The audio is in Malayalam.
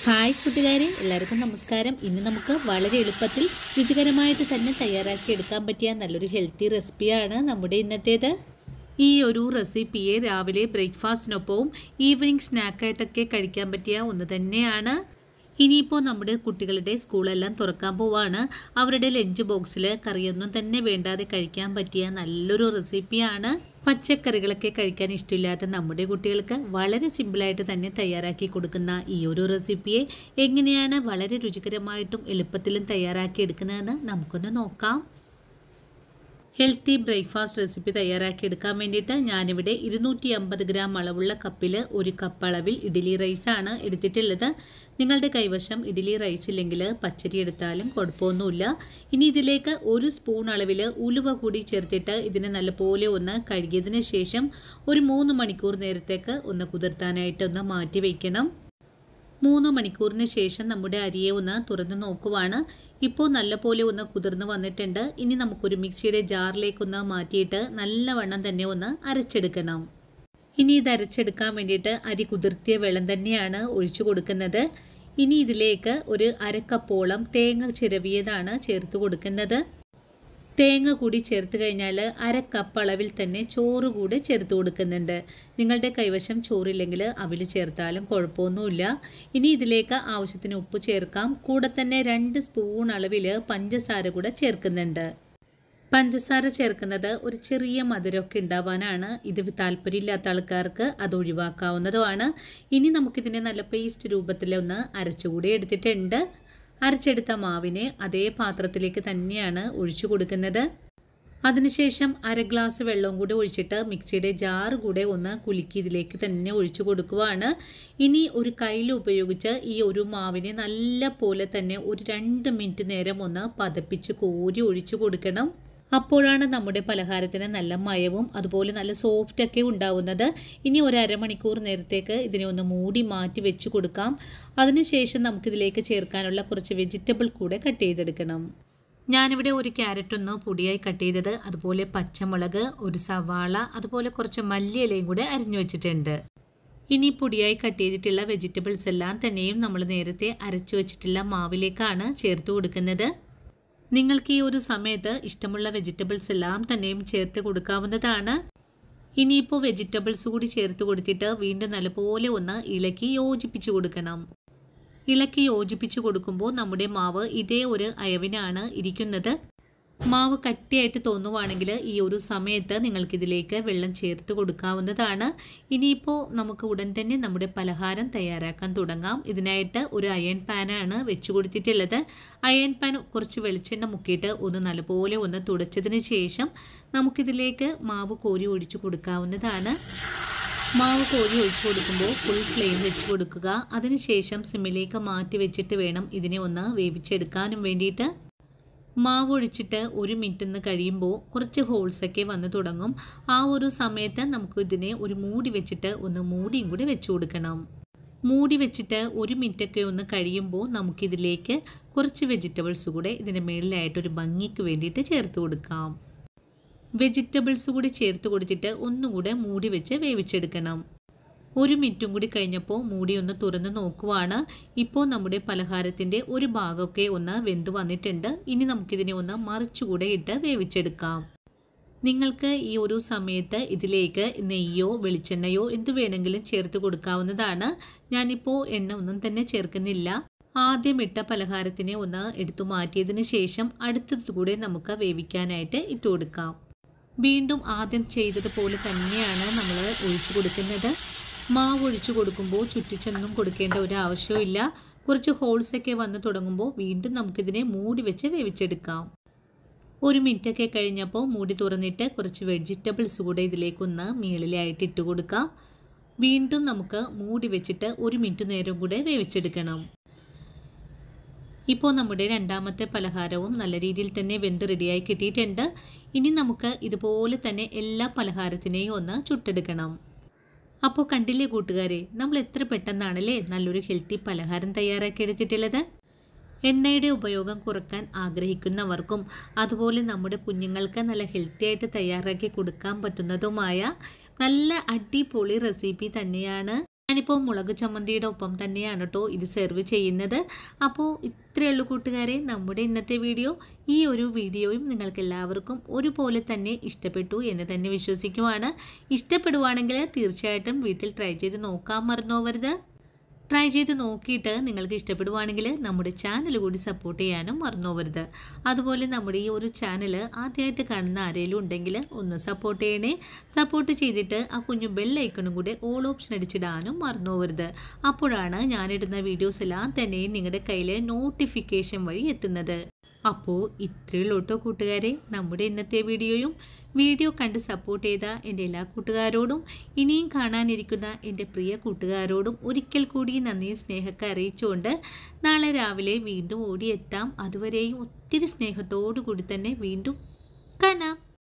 ഹായ് കൂട്ടുകാരെ എല്ലാവർക്കും നമസ്കാരം ഇന്ന് നമുക്ക് വളരെ എളുപ്പത്തിൽ രുചികരമായിട്ട് തന്നെ തയ്യാറാക്കി എടുക്കാൻ പറ്റിയ നല്ലൊരു ഹെൽത്തി റെസിപ്പിയാണ് നമ്മുടെ ഇന്നത്തേത് ഈ ഒരു റെസിപ്പിയെ രാവിലെ ബ്രേക്ക്ഫാസ്റ്റിനൊപ്പവും ഈവനിങ് സ്നാക്കായിട്ടൊക്കെ കഴിക്കാൻ പറ്റിയ ഒന്ന് തന്നെയാണ് ഇനിയിപ്പോൾ നമ്മുടെ കുട്ടികളുടെ സ്കൂളെല്ലാം തുറക്കാൻ പോവാണ് അവരുടെ ലഞ്ച് ബോക്സിൽ കറിയൊന്നും തന്നെ വേണ്ടാതെ കഴിക്കാൻ പറ്റിയ നല്ലൊരു റെസിപ്പിയാണ് പച്ചക്കറികളൊക്കെ കഴിക്കാൻ ഇഷ്ടമില്ലാത്ത നമ്മുടെ കുട്ടികൾക്ക് വളരെ സിമ്പിളായിട്ട് തന്നെ തയ്യാറാക്കി കൊടുക്കുന്ന ഈ ഒരു റെസിപ്പിയെ എങ്ങനെയാണ് വളരെ രുചികരമായിട്ടും എളുപ്പത്തിലും തയ്യാറാക്കി എടുക്കുന്നതെന്ന് നമുക്കൊന്ന് നോക്കാം ഹെൽത്തി ബ്രേക്ക്ഫാസ്റ്റ് റെസിപ്പി തയ്യാറാക്കി എടുക്കാൻ വേണ്ടിയിട്ട് ഞാനിവിടെ ഇരുന്നൂറ്റി അമ്പത് ഗ്രാം അളവുള്ള കപ്പിൽ ഒരു കപ്പ് അളവിൽ ഇഡ്ഡലി റൈസാണ് എടുത്തിട്ടുള്ളത് നിങ്ങളുടെ കൈവശം ഇഡ്ഡലി റൈസ് ഇല്ലെങ്കിൽ പച്ചരി എടുത്താലും കുഴപ്പമൊന്നുമില്ല ഇനി ഇതിലേക്ക് ഒരു സ്പൂൺ അളവിൽ ഉലുവ കൂടി ചേർത്തിട്ട് ഇതിനെ നല്ലപോലെ ഒന്ന് കഴുകിയതിന് ശേഷം ഒരു മൂന്ന് മണിക്കൂർ നേരത്തേക്ക് ഒന്ന് കുതിർത്താനായിട്ട് ഒന്ന് മാറ്റി വയ്ക്കണം മൂന്ന് മണിക്കൂറിന് ശേഷം നമ്മുടെ അരിയെ ഒന്ന് തുറന്ന് നോക്കുവാണ് ഇപ്പോൾ നല്ലപോലെ ഒന്ന് കുതിർന്ന് വന്നിട്ടുണ്ട് ഇനി നമുക്കൊരു മിക്സിയുടെ ജാറിലേക്കൊന്ന് മാറ്റിയിട്ട് നല്ലവണ്ണം തന്നെ ഒന്ന് അരച്ചെടുക്കണം ഇനി ഇത് അരച്ചെടുക്കാൻ വേണ്ടിയിട്ട് അരി കുതിർത്തിയ വെള്ളം തന്നെയാണ് ഒഴിച്ചു കൊടുക്കുന്നത് ഇനി ഇതിലേക്ക് ഒരു അരക്കപ്പോളം തേങ്ങ ചിരവിയതാണ് ചേർത്ത് കൊടുക്കുന്നത് തേങ്ങ കൂടി ചേർത്ത് കഴിഞ്ഞാൽ അര കപ്പ് അളവിൽ തന്നെ ചോറ് കൂടെ ചേർത്ത് കൊടുക്കുന്നുണ്ട് നിങ്ങളുടെ കൈവശം ചോറില്ലെങ്കിൽ അവിൽ ചേർത്താലും കുഴപ്പമൊന്നുമില്ല ഇനി ഇതിലേക്ക് ആവശ്യത്തിന് ഉപ്പ് ചേർക്കാം കൂടെ തന്നെ രണ്ട് സ്പൂൺ അളവിൽ പഞ്ചസാര കൂടെ ചേർക്കുന്നുണ്ട് പഞ്ചസാര ചേർക്കുന്നത് ഒരു ചെറിയ മധുരമൊക്കെ ഉണ്ടാവാനാണ് ഇത് താല്പര്യമില്ലാത്ത ആൾക്കാർക്ക് അത് ഒഴിവാക്കാവുന്നതുമാണ് ഇനി നമുക്കിതിനെ നല്ല പേസ്റ്റ് രൂപത്തിൽ ഒന്ന് അരച്ചുകൂടി എടുത്തിട്ടുണ്ട് അരച്ചെടുത്ത മാവിനെ അതേ പാത്രത്തിലേക്ക് തന്നെയാണ് ഒഴിച്ചു കൊടുക്കുന്നത് അതിനുശേഷം അര ഗ്ലാസ് വെള്ളവും കൂടി ഒഴിച്ചിട്ട് മിക്സിയുടെ ജാർ കൂടെ ഒന്ന് കുലുക്കി ഇതിലേക്ക് തന്നെ ഒഴിച്ചു കൊടുക്കുവാണ് ഇനി ഒരു കയ്യിൽ ഉപയോഗിച്ച് ഈ ഒരു മാവിനെ നല്ല പോലെ തന്നെ ഒരു രണ്ട് മിനിറ്റ് നേരം ഒന്ന് പതപ്പിച്ച് കോരി ഒഴിച്ചു കൊടുക്കണം അപ്പോഴാണ് നമ്മുടെ പലഹാരത്തിന് നല്ല മയവും അതുപോലെ നല്ല സോഫ്റ്റ് ഒക്കെ ഉണ്ടാവുന്നത് ഇനി ഒരു അരമണിക്കൂർ നേരത്തേക്ക് ഇതിനെ ഒന്ന് മൂടി മാറ്റി വെച്ച് കൊടുക്കാം അതിനുശേഷം നമുക്കിതിലേക്ക് ചേർക്കാനുള്ള കുറച്ച് വെജിറ്റബിൾ കൂടെ കട്ട് ചെയ്തെടുക്കണം ഞാനിവിടെ ഒരു ക്യാരറ്റ് ഒന്ന് പൊടിയായി കട്ട് ചെയ്തത് അതുപോലെ പച്ചമുളക് ഒരു സവാള അതുപോലെ കുറച്ച് മല്ലിയിലയും കൂടെ അരിഞ്ഞു വെച്ചിട്ടുണ്ട് ഇനി പൊടിയായി കട്ട് ചെയ്തിട്ടുള്ള വെജിറ്റബിൾസ് എല്ലാം തന്നെയും നമ്മൾ നേരത്തെ അരച്ചു വെച്ചിട്ടുള്ള മാവിലേക്കാണ് ചേർത്ത് കൊടുക്കുന്നത് നിങ്ങൾക്ക് ഈ ഒരു സമയത്ത് ഇഷ്ടമുള്ള വെജിറ്റബിൾസ് എല്ലാം തന്നെയും ചേർത്ത് കൊടുക്കാവുന്നതാണ് ഇനിയിപ്പോൾ വെജിറ്റബിൾസ് കൂടി ചേർത്ത് കൊടുത്തിട്ട് വീണ്ടും നല്ലപോലെ ഒന്ന് ഇളക്കി യോജിപ്പിച്ച് കൊടുക്കണം ഇളക്കി യോജിപ്പിച്ച് കൊടുക്കുമ്പോൾ നമ്മുടെ മാവ് ഇതേ ഒരു അയവിനാണ് ഇരിക്കുന്നത് മാവ് കട്ടിയായിട്ട് തോന്നുവാണെങ്കിൽ ഈ ഒരു സമയത്ത് നിങ്ങൾക്കിതിലേക്ക് വെള്ളം ചേർത്ത് കൊടുക്കാവുന്നതാണ് ഇനിയിപ്പോൾ നമുക്ക് ഉടൻ തന്നെ നമ്മുടെ പലഹാരം തയ്യാറാക്കാൻ തുടങ്ങാം ഇതിനായിട്ട് ഒരു അയൺ പാനാണ് വെച്ച് കൊടുത്തിട്ടുള്ളത് അയൺ പാൻ കുറച്ച് വെളിച്ചെണ്ണ മുക്കിയിട്ട് ഒന്ന് നല്ലപോലെ ഒന്ന് തുടച്ചതിന് ശേഷം നമുക്കിതിലേക്ക് മാവ് കോരി ഒഴിച്ചു കൊടുക്കാവുന്നതാണ് മാവ് കോരി ഒഴിച്ചു കൊടുക്കുമ്പോൾ ഫുൾ ഫ്ലെയിം വെച്ച് കൊടുക്കുക അതിനുശേഷം സിമ്മിലേക്ക് മാറ്റി വെച്ചിട്ട് വേണം ഇതിനെ ഒന്ന് വേവിച്ചെടുക്കാനും വേണ്ടിയിട്ട് മാവ് ഒഴിച്ചിട്ട് ഒരു മിനിറ്റ് നിന്ന് കഴിയുമ്പോൾ കുറച്ച് ഹോൾസൊക്കെ വന്ന് തുടങ്ങും ആ ഒരു സമയത്ത് നമുക്ക് ഇതിനെ ഒരു മൂടി വെച്ചിട്ട് ഒന്ന് മൂടിയും കൂടി വെച്ച് കൊടുക്കണം മൂടി വെച്ചിട്ട് ഒരു മിനിറ്റൊക്കെ ഒന്ന് കഴിയുമ്പോൾ നമുക്കിതിലേക്ക് കുറച്ച് വെജിറ്റബിൾസ് കൂടെ ഇതിൻ്റെ മുകളിലായിട്ട് ഒരു ഭംഗിക്ക് വേണ്ടിയിട്ട് ചേർത്ത് കൊടുക്കാം വെജിറ്റബിൾസ് കൂടി ചേർത്ത് കൊടുത്തിട്ട് ഒന്നുകൂടെ മൂടി വെച്ച് വേവിച്ചെടുക്കണം ഒരു മിനിറ്റും കൂടി കഴിഞ്ഞപ്പോൾ മൂടി ഒന്ന് തുറന്ന് നോക്കുവാണ് ഇപ്പോൾ നമ്മുടെ പലഹാരത്തിൻ്റെ ഒരു ഭാഗമൊക്കെ ഒന്ന് വെന്ത് വന്നിട്ടുണ്ട് ഇനി നമുക്കിതിനെ ഒന്ന് മറിച്ചുകൂടെ ഇട്ട് വേവിച്ചെടുക്കാം നിങ്ങൾക്ക് ഈ ഒരു സമയത്ത് ഇതിലേക്ക് നെയ്യോ വെളിച്ചെണ്ണയോ എന്തു വേണമെങ്കിലും ചേർത്ത് കൊടുക്കാവുന്നതാണ് ഞാനിപ്പോൾ എണ്ണ ഒന്നും തന്നെ ചേർക്കുന്നില്ല ആദ്യം ഇട്ട പലഹാരത്തിനെ ഒന്ന് എടുത്തു മാറ്റിയതിന് ശേഷം അടുത്തത് കൂടെ നമുക്ക് വേവിക്കാനായിട്ട് ഇട്ട് കൊടുക്കാം വീണ്ടും ആദ്യം ചെയ്തതുപോലെ തന്നെയാണ് നമ്മൾ ഒഴിച്ചു കൊടുക്കുന്നത് മാവ് ഒഴിച്ചു കൊടുക്കുമ്പോൾ ചുറ്റിച്ചൊന്നും കൊടുക്കേണ്ട ഒരു ആവശ്യമില്ല കുറച്ച് ഹോൾസൊക്കെ വന്ന് തുടങ്ങുമ്പോൾ വീണ്ടും നമുക്കിതിനെ മൂടി വെച്ച് വേവിച്ചെടുക്കാം ഒരു മിനിറ്റൊക്കെ കഴിഞ്ഞപ്പോൾ മൂടി തുറന്നിട്ട് കുറച്ച് വെജിറ്റബിൾസ് കൂടെ ഇതിലേക്കൊന്ന് മീളിലായിട്ട് ഇട്ട് കൊടുക്കാം വീണ്ടും നമുക്ക് മൂടി വെച്ചിട്ട് ഒരു മിനിറ്റ് നേരം കൂടെ വേവിച്ചെടുക്കണം ഇപ്പോൾ നമ്മുടെ രണ്ടാമത്തെ പലഹാരവും നല്ല രീതിയിൽ തന്നെ വെന്ത് റെഡിയായി കിട്ടിയിട്ടുണ്ട് ഇനി നമുക്ക് ഇതുപോലെ തന്നെ എല്ലാ പലഹാരത്തിനെയും ഒന്ന് ചുട്ടെടുക്കണം അപ്പോൾ കണ്ടില്ലേ കൂട്ടുകാരെ നമ്മൾ എത്ര പെട്ടെന്നാണല്ലേ നല്ലൊരു ഹെൽത്തി പലഹാരം തയ്യാറാക്കി എടുത്തിട്ടുള്ളത് എണ്ണയുടെ ഉപയോഗം കുറക്കാൻ ആഗ്രഹിക്കുന്നവർക്കും അതുപോലെ നമ്മുടെ കുഞ്ഞുങ്ങൾക്ക് നല്ല ഹെൽത്തി ആയിട്ട് തയ്യാറാക്കി കൊടുക്കാൻ പറ്റുന്നതുമായ നല്ല അടിപൊളി റെസിപ്പി തന്നെയാണ് ഞാനിപ്പോൾ മുളക് ചമ്മന്തിയുടെ ഒപ്പം തന്നെയാണ് കേട്ടോ ഇത് സെർവ് ചെയ്യുന്നത് അപ്പോൾ ഇത്രയേ ഉള്ളൂ കൂട്ടുകാരെ നമ്മുടെ ഇന്നത്തെ വീഡിയോ ഈ ഒരു വീഡിയോയും നിങ്ങൾക്ക് എല്ലാവർക്കും ഒരുപോലെ തന്നെ ഇഷ്ടപ്പെട്ടു എന്ന് തന്നെ വിശ്വസിക്കുവാണ് ഇഷ്ടപ്പെടുവാണെങ്കിൽ തീർച്ചയായിട്ടും വീട്ടിൽ ട്രൈ ചെയ്ത് നോക്കാൻ മറന്നോവരുത് ട്രൈ ചെയ്ത് നോക്കിയിട്ട് നിങ്ങൾക്ക് ഇഷ്ടപ്പെടുവാണെങ്കിൽ നമ്മുടെ ചാനൽ കൂടി സപ്പോർട്ട് ചെയ്യാനും മറന്നുപോകരുത് അതുപോലെ നമ്മുടെ ഈ ഒരു ചാനൽ ആദ്യമായിട്ട് കാണുന്ന ആരെങ്കിലും ഉണ്ടെങ്കിൽ ഒന്ന് സപ്പോർട്ട് ചെയ്യണേ സപ്പോർട്ട് ചെയ്തിട്ട് ആ കുഞ്ഞു ബെല്ലൈക്കണും കൂടെ ഓൾ ഓപ്ഷൻ അടിച്ചിടാനും മറന്നുപോകരുത് അപ്പോഴാണ് ഞാനിടുന്ന വീഡിയോസ് എല്ലാം തന്നെ നിങ്ങളുടെ കയ്യിൽ നോട്ടിഫിക്കേഷൻ വഴി എത്തുന്നത് അപ്പോൾ ഇത്രയുള്ളൂ കേട്ടോ കൂട്ടുകാരെ നമ്മുടെ ഇന്നത്തെ വീഡിയോയും വീഡിയോ കണ്ട് സപ്പോർട്ട് ചെയ്ത എൻ്റെ എല്ലാ കൂട്ടുകാരോടും ഇനിയും കാണാനിരിക്കുന്ന എൻ്റെ പ്രിയ കൂട്ടുകാരോടും ഒരിക്കൽ കൂടി നന്ദി സ്നേഹമൊക്കെ അറിയിച്ചുകൊണ്ട് നാളെ രാവിലെ വീണ്ടും ഓടിയെത്താം അതുവരെയും ഒത്തിരി സ്നേഹത്തോടു കൂടി തന്നെ വീണ്ടും കാണാം